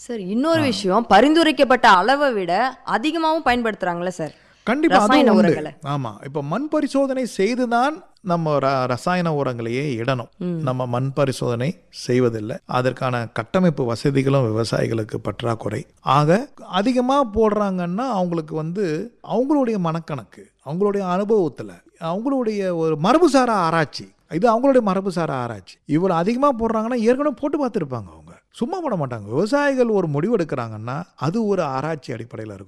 Sir இன்னொரு விஷயம் பரிந்துரைக்கப்பட்ட அளவை விட அதிகமாகவும் பயன்படுத்துறாங்களே சார் கண்டிப்பா ரசாயன அது உண்டு உரங்களை. ஆமா இப்ப மண் பரிசோதனை செய்துதான் நம்ம ர- ரசாயன உரங்களையே இடணும் நம்ம மண் பரிசோதனை செய்வதில்லை அதற்கான கட்டமைப்பு வசதிகளும் விவசாயிகளுக்கு பற்றாக்குறை ஆக அதிகமா போடுறாங்கன்னா அவங்களுக்கு வந்து அவங்களுடைய மனக்கணக்கு அவங்களுடைய அனுபவத்துல அவங்களுடைய ஒரு மரபுசாரா ஆராய்ச்சி இது அவங்களுடைய மரபுசாரா ஆராய்ச்சி இவ்வளோ அதிகமாக போடுறாங்கன்னா ஏற்கனவே போட்டு பார்த்துருப்பாங்க அவங்க சும்மா போட மாட்டாங்க விவசாயிகள் ஒரு முடிவு எடுக்கிறாங்கன்னா அது ஒரு ஆராய்ச்சி அடிப்படையில் இருக்கும்